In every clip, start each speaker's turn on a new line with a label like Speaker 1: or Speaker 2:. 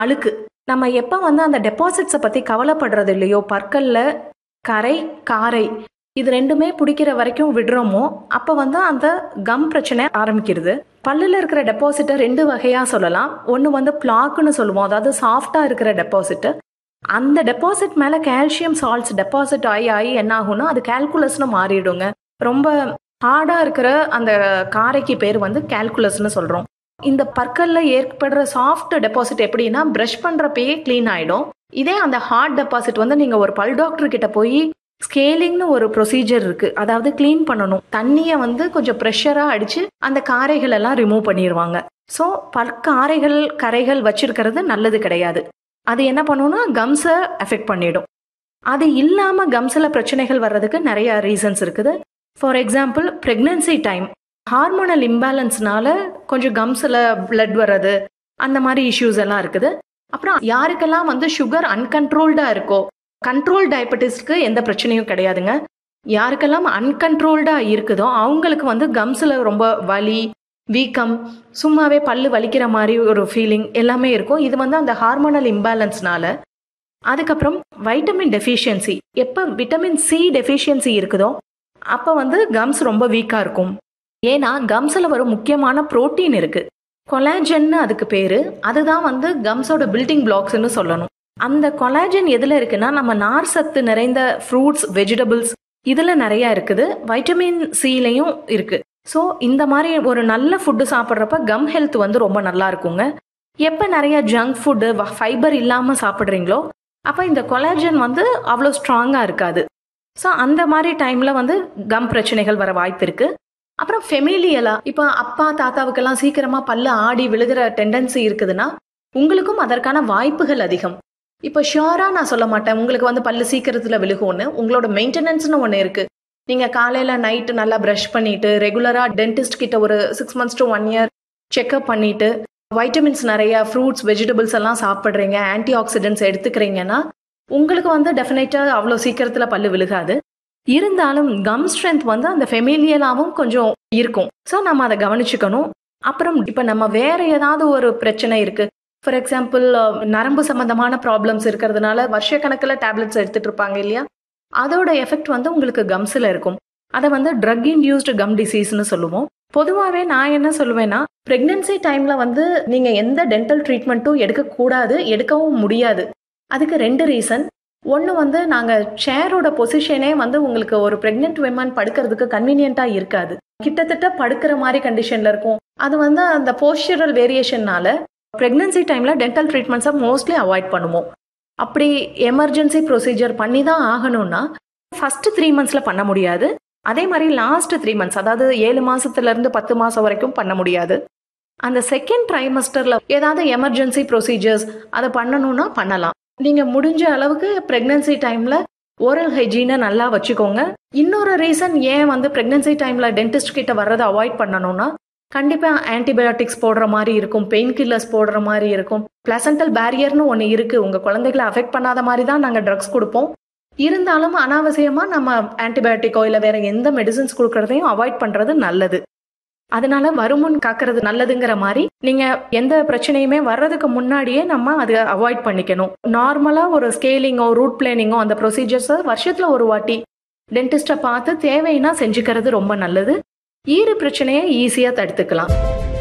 Speaker 1: அழுக்கு நம்ம எப்போ வந்து அந்த டெபாசிட்ஸை பற்றி கவலைப்படுறது இல்லையோ பற்கல்ல கரை காரை இது ரெண்டுமே பிடிக்கிற வரைக்கும் விடுறோமோ அப்போ வந்து அந்த கம் பிரச்சனை ஆரம்பிக்கிறது பல்லில் இருக்கிற டெபாசிட்டை ரெண்டு வகையாக சொல்லலாம் ஒன்று வந்து பிளாக்குன்னு சொல்லுவோம் அதாவது சாஃப்டாக இருக்கிற டெபாசிட்டு அந்த டெபாசிட் மேலே கால்சியம் சால்ட்ஸ் டெபாசிட் ஆகி ஆகி என்ன ஆகும்னா அது கால்குலஸ்னு மாறிடுங்க ரொம்ப ஹார்டாக இருக்கிற அந்த காரைக்கு பேர் வந்து கால்குலஸ்னு சொல்கிறோம் இந்த பற்கல்ல ஏற்படுற சாஃப்ட் டெபாசிட் எப்படின்னா ப்ரஷ் பண்ணுறப்பயே க்ளீன் ஆகிடும் இதே அந்த ஹார்ட் டெபாசிட் வந்து நீங்கள் ஒரு பல் டாக்டர் கிட்ட போய் ஸ்கேலிங்னு ஒரு ப்ரொசீஜர் இருக்கு அதாவது க்ளீன் பண்ணணும் தண்ணியை வந்து கொஞ்சம் ப்ரெஷராக அடிச்சு அந்த காரைகள் எல்லாம் ரிமூவ் பண்ணிடுவாங்க ஸோ பற்காரைகள் கரைகள் வச்சிருக்கிறது நல்லது கிடையாது அது என்ன பண்ணும்னா கம்ஸை எஃபெக்ட் பண்ணிடும் அது இல்லாமல் கம்ஸில் பிரச்சனைகள் வர்றதுக்கு நிறைய ரீசன்ஸ் இருக்குது for example pregnancy time hormonal இம்பேலன்ஸ்னால கொஞ்சம் கம்ஸில் பிளட் வர்றது அந்த மாதிரி இஷ்யூஸ் எல்லாம் இருக்குது அப்புறம் யாருக்கெல்லாம் வந்து சுகர் அன்கண்ட்ரோல்டாக இருக்கோ கண்ட்ரோல் டயபெட்டிஸ்க்கு எந்த பிரச்சனையும் கிடையாதுங்க யாருக்கெல்லாம் அன்கண்ட்ரோல்டாக இருக்குதோ அவங்களுக்கு வந்து கம்ஸில் ரொம்ப வலி வீக்கம் சும்மாவே பல்லு வலிக்கிற மாதிரி ஒரு ஃபீலிங் எல்லாமே இருக்கும் இது வந்து அந்த ஹார்மோனல் இம்பேலன்ஸ்னால அதுக்கப்புறம் வைட்டமின் டெஃபிஷியன்சி எப்போ விட்டமின் சி டெஃபிஷியன்சி இருக்குதோ அப்போ வந்து கம்ஸ் ரொம்ப வீக்காக இருக்கும் ஏன்னா கம்ஸில் வரும் முக்கியமான புரோட்டீன் இருக்கு கொலாஜன்னு அதுக்கு பேர் அதுதான் வந்து கம்ஸோட பில்டிங் பிளாக்ஸ்னு சொல்லணும் அந்த கொலாஜன் எதில் இருக்குன்னா நம்ம நார் சத்து நிறைந்த ஃப்ரூட்ஸ் வெஜிடபிள்ஸ் இதில் நிறையா இருக்குது வைட்டமின் சிலையும் இருக்கு ஸோ இந்த மாதிரி ஒரு நல்ல ஃபுட்டு சாப்பிட்றப்ப கம் ஹெல்த் வந்து ரொம்ப நல்லா இருக்குங்க எப்போ நிறைய ஜங்க் ஃபுட்டு ஃபைபர் இல்லாமல் சாப்பிட்றீங்களோ அப்போ இந்த கொலாஜன் வந்து அவ்வளோ ஸ்ட்ராங்காக இருக்காது ஸோ அந்த மாதிரி டைமில் வந்து கம் பிரச்சனைகள் வர வாய்ப்பு இருக்கு அப்புறம் ஃபெமிலியலா இப்போ அப்பா தாத்தாவுக்கெல்லாம் சீக்கிரமாக பல்லு ஆடி விழுகிற டெண்டன்சி இருக்குதுன்னா உங்களுக்கும் அதற்கான வாய்ப்புகள் அதிகம் இப்போ ஷியோராக நான் சொல்ல மாட்டேன் உங்களுக்கு வந்து பல்லு சீக்கிரத்தில் விழுகும்னு உங்களோட மெயின்டெனன்ஸ்னு ஒன்று இருக்கு நீங்கள் காலையில் நைட்டு நல்லா ப்ரஷ் பண்ணிட்டு ரெகுலராக டென்டிஸ்ட் கிட்ட ஒரு six months to one year checkup பண்ணிட்டு வைட்டமின்ஸ் நிறைய ஃப்ரூட்ஸ் வெஜிடபிள்ஸ் எல்லாம் சாப்பிட்றீங்க ஆன்டி ஆக்சிடென்ட்ஸ் எடுத்துக்கிறீங்கன்னா உங்களுக்கு வந்து டெஃபினட்டாக அவ்வளோ சீக்கிரத்தில் பல்லு விழுகாது இருந்தாலும் கம் ஸ்ட்ரென்த் வந்து அந்த ஃபெமிலியலாகவும் கொஞ்சம் இருக்கும் ஸோ நம்ம அதை கவனிச்சுக்கணும் அப்புறம் இப்போ நம்ம வேற ஏதாவது ஒரு பிரச்சனை இருக்கு ஃபார் எக்ஸாம்பிள் நரம்பு சம்பந்தமான ப்ராப்ளம்ஸ் இருக்கிறதுனால வருஷக்கணக்கில் டேப்லெட்ஸ் எடுத்துட்டு இருப்பாங்க இல்லையா அதோட எஃபெக்ட் வந்து உங்களுக்கு கம்ஸில் இருக்கும் அதை வந்து ட்ரக் இன்டியூஸ்டு கம் டிசீஸ்னு சொல்லுவோம் பொதுவாகவே நான் என்ன சொல்லுவேன்னா ப்ரெக்னென்சி டைமில் வந்து நீங்கள் எந்த டென்டல் ட்ரீட்மெண்ட்டும் எடுக்கக்கூடாது எடுக்கவும் முடியாது அதுக்கு ரெண்டு ரீசன் ஒன்று வந்து நாங்கள் சேரோட பொசிஷனே வந்து உங்களுக்கு ஒரு ப்ரெக்னென்ட் விமன் படுக்கிறதுக்கு கன்வீனியண்ட்டாக இருக்காது கிட்டத்தட்ட படுக்கிற மாதிரி கண்டிஷனில் இருக்கும் அது வந்து அந்த போஸ்டரல் வேரியேஷன்னால ப்ரெக்னென்சி டைமில் டென்டல் ட்ரீட்மெண்ட்ஸை மோஸ்ட்லி அவாய்ட் பண்ணுவோம் அப்படி எமர்ஜென்சி ப்ரொசீஜர் பண்ணி தான் ஆகணும்னா ஃபஸ்ட்டு த்ரீ மந்த்ஸில் பண்ண முடியாது அதே மாதிரி லாஸ்ட் த்ரீ மந்த்ஸ் அதாவது ஏழு மாசத்துலேருந்து பத்து மாதம் வரைக்கும் பண்ண முடியாது அந்த செகண்ட் ட்ரைமஸ்டரில் ஏதாவது எமர்ஜென்சி ப்ரொசீஜர்ஸ் அதை பண்ணணும்னா பண்ணலாம் நீங்கள் முடிஞ்ச அளவுக்கு ப்ரெக்னென்சி டைமில் ஓரல் ஹைஜீனை நல்லா வச்சுக்கோங்க இன்னொரு ரீசன் ஏன் வந்து ப்ரெக்னென்சி டைமில் டென்டிஸ்ட் கிட்ட வர்றதை அவாய்ட் பண்ணணும்னா கண்டிப்பாக ஆன்டிபயோட்டிக்ஸ் போடுற மாதிரி இருக்கும் பெயின் கில்லர்ஸ் போடுற மாதிரி இருக்கும் பிளசண்டல் பேரியர்னு ஒன்று இருக்குது உங்கள் குழந்தைகளை அஃபெக்ட் பண்ணாத மாதிரி தான் நாங்கள் ட்ரக்ஸ் கொடுப்போம் இருந்தாலும் அனாவசியமாக நம்ம ஆன்டிபயோட்டிக்கோ இல்லை வேற எந்த மெடிசின்ஸ் கொடுக்கறதையும் அவாய்ட் பண்ணுறது நல்லது அதனால வருமுன் காக்கிறது நல்லதுங்கிற மாதிரி நீங்க எந்த பிரச்சனையுமே வர்றதுக்கு முன்னாடியே நம்ம அதை அவாய்ட் பண்ணிக்கணும் நார்மலா ஒரு ஸ்கேலிங்கோ ரூட் பிளானிங்கோ அந்த ப்ரொசீஜர்ஸை வருஷத்துல ஒரு வாட்டி டென்டிஸ்டை பார்த்து தேவைன்னா செஞ்சுக்கிறது ரொம்ப நல்லது ஈறு பிரச்சனையை ஈஸியா தடுத்துக்கலாம்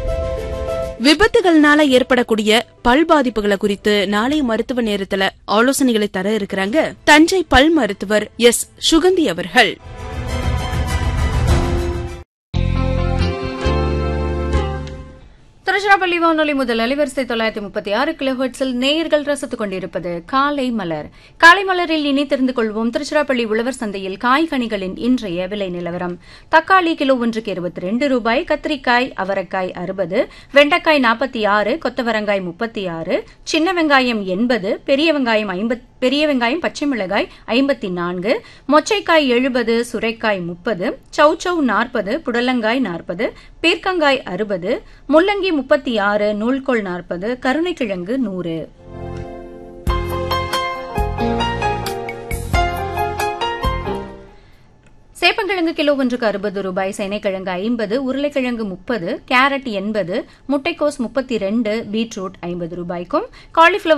Speaker 2: விபத்துகள்னால ஏற்படக்கூடிய பல் பாதிப்புகளை குறித்து நாளை மருத்துவ நேரத்துல ஆலோசனைகளை தர இருக்கிறாங்க தஞ்சை பல் மருத்துவர் எஸ் சுகந்தி அவர்கள்
Speaker 3: திருச்சிராப்பள்ளி வானொலி முதல் அலைவரிசை தொள்ளாயிரத்தி முப்பத்தி ஆறு கிலோஹெட்ஸில் நேயர்கள் ரசித்துக் கொண்டிருப்பது காலை மலர் காலை மலரில் இனி தெரிந்து கொள்வோம் திருச்சிராப்பள்ளி உழவர் சந்தையில் காய்கனிகளின் இன்றைய விலை நிலவரம் தக்காளி கிலோ ஒன்றுக்கு இருபத்தி ரெண்டு ரூபாய் கத்திரிக்காய் அவரைக்காய் அறுபது வெண்டைக்காய் நாற்பத்தி ஆறு கொத்தவரங்காய் முப்பத்தி ஆறு சின்ன வெங்காயம் எண்பது பெரிய வெங்காயம் ஐம்பத் பெரிய வெங்காயம் பச்சை மிளகாய் ஐம்பத்தி நான்கு மொச்சைக்காய் எழுபது சுரைக்காய் முப்பது சௌச்சௌ நாற்பது புடலங்காய் நாற்பது பீர்க்கங்காய் அறுபது முள்ளங்கி முப்பத்தி ஆறு நூல்கோல் நாற்பது கருணைக்கிழங்கு நூறு சேப்பங்கிழங்கு கிலோ ஒன்றுக்கு அறுபது ரூபாய் சேனைக்கிழங்கு ஐம்பது உருளைக்கிழங்கு முப்பது கேரட் எண்பது முட்டைக்கோஸ் முப்பத்தி ரெண்டு பீட்ரூட் ஐம்பது ரூபாய்க்கும் காலிஃபிளவர்